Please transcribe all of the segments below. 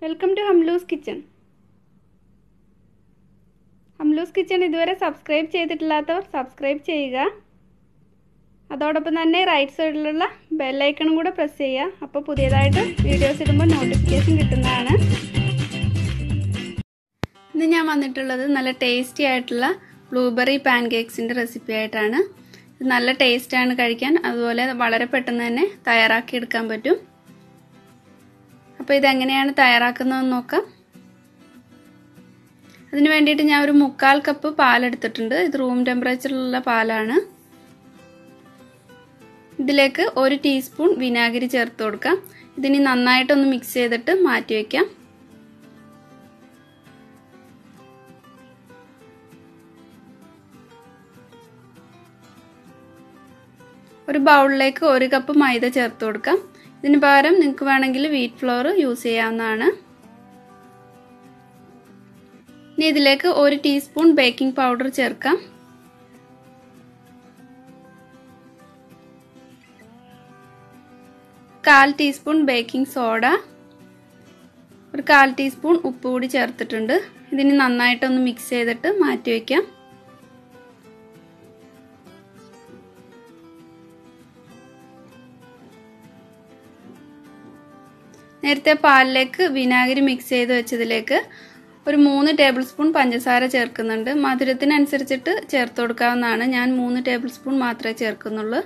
welcome to Hamlu's kitchen Hamlu's kitchen ഇതുവരെ subscribe ചെയ്തിട്ടില്ലാത്തവർ subscribe ചെയ്യുക അതോടൊപ്പം തന്നെ റൈറ്റ് സൈഡിലുള്ള ബെല്ലൈക്കണും കൂടെ പ്രസ് ചെയ്യുക അപ്പോൾ പുതിയതായിട്ട് വീഡിയോസ് ഇടുമ്പോൾ നോട്ടിഫിക്കേഷൻ കിട്ടുന്നതാണ് ഇന്ന് ഞാൻ വന്നിട്ടുള്ളത് നല്ല ടേസ്റ്റി ആയിട്ടുള്ള ബ്ലൂബെറി പാൻ കേക്ക്സിൻ്റെ റെസിപ്പി ആയിട്ടാണ് ഇത് നല്ല ടേസ്റ്റാണ് കഴിക്കാൻ അതുപോലെ വളരെ പെട്ടെന്ന് തന്നെ തയ്യാറാക്കി എടുക്കാൻ പറ്റും അപ്പോൾ ഇതെങ്ങനെയാണ് തയ്യാറാക്കുന്നതെന്ന് നോക്കാം അതിന് വേണ്ടിയിട്ട് ഞാൻ ഒരു മുക്കാൽ കപ്പ് പാലെടുത്തിട്ടുണ്ട് ഇത് റൂം ടെമ്പറേച്ചറിലുള്ള പാലാണ് ഇതിലേക്ക് ഒരു ടീസ്പൂൺ വിനാഗിരി ചേർത്ത് കൊടുക്കാം ഇതിനി നന്നായിട്ടൊന്ന് മിക്സ് ചെയ്തിട്ട് മാറ്റി വയ്ക്കാം ഒരു ബൗളിലേക്ക് ഒരു കപ്പ് മൈദ ചേർത്ത് കൊടുക്കാം ഇതിന് പകരം നിങ്ങൾക്ക് വേണമെങ്കിൽ വീറ്റ് ഫ്ലോർ യൂസ് ചെയ്യാവുന്നതാണ് ഇനി ഇതിലേക്ക് ഒരു ടീസ്പൂൺ ബേക്കിംഗ് പൗഡർ ചേർക്കാം കാൽ ടീസ്പൂൺ ബേക്കിംഗ് സോഡ ഒരു കാൽ ടീസ്പൂൺ ഉപ്പ് കൂടി ചേർത്തിട്ടുണ്ട് ഇതിന് നന്നായിട്ടൊന്ന് മിക്സ് ചെയ്തിട്ട് മാറ്റി വയ്ക്കാം നേരത്തെ പാലിലേക്ക് വിനാഗിരി മിക്സ് ചെയ്ത് വെച്ചതിലേക്ക് ഒരു മൂന്ന് ടേബിൾ സ്പൂൺ പഞ്ചസാര ചേർക്കുന്നുണ്ട് മധുരത്തിനനുസരിച്ചിട്ട് ചേർത്ത് കൊടുക്കാവുന്നതാണ് ഞാൻ മൂന്ന് ടേബിൾ സ്പൂൺ മാത്രമേ ചേർക്കുന്നുള്ളൂ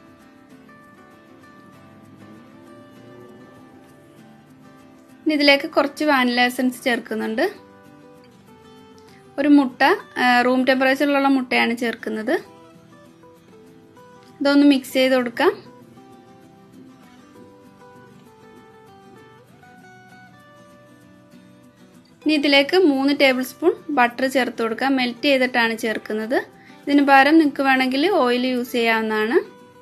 ഇനി ഇതിലേക്ക് കുറച്ച് വാനില എസൻസ് ചേർക്കുന്നുണ്ട് ഒരു മുട്ട റൂം ടെമ്പറേച്ചറിലുള്ള മുട്ടയാണ് ചേർക്കുന്നത് ഇതൊന്ന് മിക്സ് ചെയ്ത് കൊടുക്കാം ഇനി ഇതിലേക്ക് മൂന്ന് ടേബിൾ സ്പൂൺ ബട്ടർ ചേർത്ത് കൊടുക്കാം മെൽറ്റ് ചെയ്തിട്ടാണ് ചേർക്കുന്നത് ഇതിന് പകരം നിങ്ങൾക്ക് വേണമെങ്കിൽ ഓയിൽ യൂസ് ചെയ്യാവുന്നതാണ്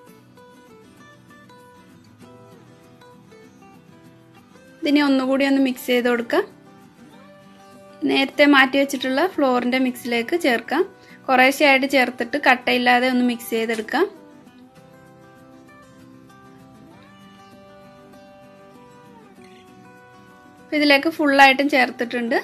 ഇതിനെ ഒന്നുകൂടി ഒന്ന് മിക്സ് ചെയ്ത് കൊടുക്കാം നേരത്തെ മാറ്റി വെച്ചിട്ടുള്ള ഫ്ലോറിൻ്റെ മിക്സിലേക്ക് ചേർക്കാം കുറേശ്ശെയായിട്ട് ചേർത്തിട്ട് കട്ടയില്ലാതെ ഒന്ന് മിക്സ് ചെയ്തെടുക്കാം ഇതിലേക്ക് ഫുള്ളായിട്ടും ചേർത്തിട്ടുണ്ട്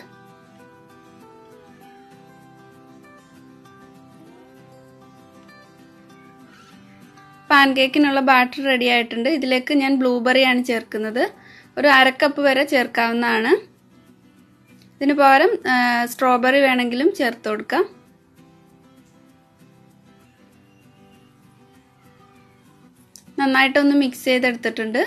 പാൻ കേക്കിനുള്ള ബാറ്റർ റെഡി ആയിട്ടുണ്ട് ഇതിലേക്ക് ഞാൻ ബ്ലൂബെറി ആണ് ചേർക്കുന്നത് ഒരു അരക്കപ്പ് വരെ ചേർക്കാവുന്നതാണ് ഇതിന് പകരം സ്ട്രോബെറി വേണമെങ്കിലും ചേർത്ത് കൊടുക്കാം നന്നായിട്ടൊന്ന് മിക്സ് ചെയ്തെടുത്തിട്ടുണ്ട്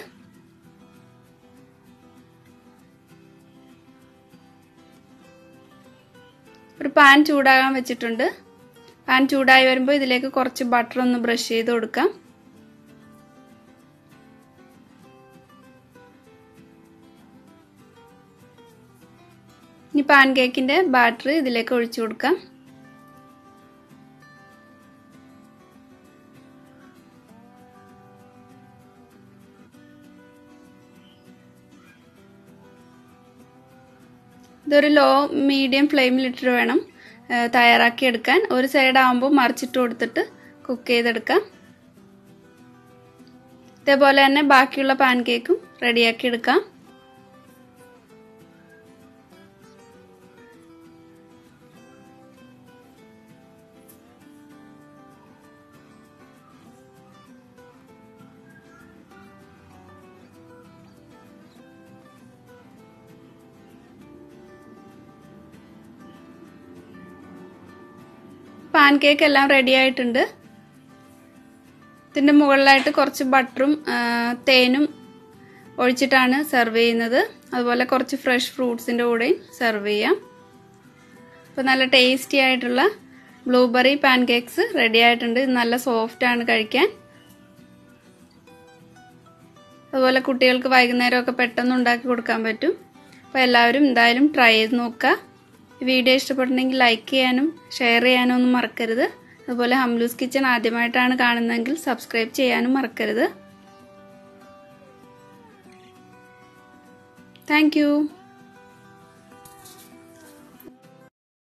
ഒരു പാൻ ചൂടാകാൻ വെച്ചിട്ടുണ്ട് പാൻ ചൂടായി വരുമ്പോൾ ഇതിലേക്ക് കുറച്ച് ബട്ടർ ഒന്ന് ബ്രഷ് ചെയ്ത് കൊടുക്കാം ഇനി പാൻ കേക്കിൻ്റെ ബാറ്റർ ഇതിലേക്ക് ഒഴിച്ചു കൊടുക്കാം ഇതൊരു ലോ മീഡിയം ഫ്ലെയിമിലിട്ടിട്ട് വേണം തയ്യാറാക്കി എടുക്കാൻ ഒരു സൈഡ് ആകുമ്പോൾ മറിച്ചിട്ട് കൊടുത്തിട്ട് കുക്ക് ചെയ്തെടുക്കാം ഇതേപോലെ തന്നെ ബാക്കിയുള്ള പാൻ കേക്കും റെഡിയാക്കി എടുക്കാം പാൻ കേക്ക് എല്ലാം റെഡി ആയിട്ടുണ്ട് ഇതിൻ്റെ മുകളിലായിട്ട് കുറച്ച് ബട്ടറും തേനും ഒഴിച്ചിട്ടാണ് സെർവ് ചെയ്യുന്നത് അതുപോലെ കുറച്ച് ഫ്രഷ് ഫ്രൂട്ട്സിൻ്റെ കൂടെയും സെർവ് ചെയ്യാം അപ്പോൾ നല്ല ടേസ്റ്റി ആയിട്ടുള്ള ബ്ലൂബെറി പാൻ കേക്ക്സ് റെഡി ആയിട്ടുണ്ട് ഇത് നല്ല സോഫ്റ്റ് ആണ് കഴിക്കാൻ അതുപോലെ കുട്ടികൾക്ക് വൈകുന്നേരമൊക്കെ പെട്ടെന്ന് ഉണ്ടാക്കി കൊടുക്കാൻ പറ്റും അപ്പോൾ എല്ലാവരും എന്തായാലും ട്രൈ ചെയ്ത് നോക്കുക വീഡിയോ ഇഷ്ടപ്പെട്ടിട്ടുണ്ടെങ്കിൽ ലൈക്ക് ചെയ്യാനും ഷെയർ ചെയ്യാനും ഒന്നും മറക്കരുത് അതുപോലെ ഹംലൂസ് കിച്ചൺ ആദ്യമായിട്ടാണ് കാണുന്നതെങ്കിൽ സബ്സ്ക്രൈബ് ചെയ്യാനും മറക്കരുത് താങ്ക്